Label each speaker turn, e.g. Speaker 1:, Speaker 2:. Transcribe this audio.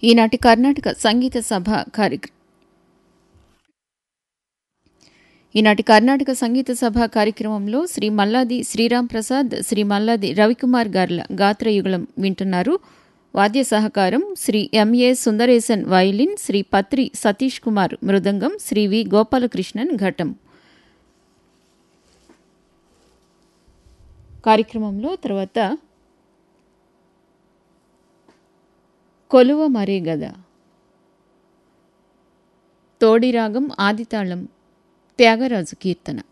Speaker 1: ఈనాటి కర్ణాటక సంగీత సభ కార్యక్రమం ఈనాటి కర్ణాటక సంగీత సభ కార్యక్రమంలో శ్రీ మల్లాది శ్రీరామ్ ప్రసాద్ శ్రీ మల్లాది రవికుమార్ గార్ల గాత్రయుగళం వింటున్నారు వాద్య సహకారం శ్రీ ఎంఏ సుందరేశన్ వయలిన్ శ్రీ పత్రి సతీష్ కుమార్ మృదంగం శ్రీ వి గోపాలకృష్ణన్ ఘటం కార్యక్రమంలో తర్వాత కొలువ మరే గద తోడిరాగం ఆదితాళం త్యాగరాజు కీర్తన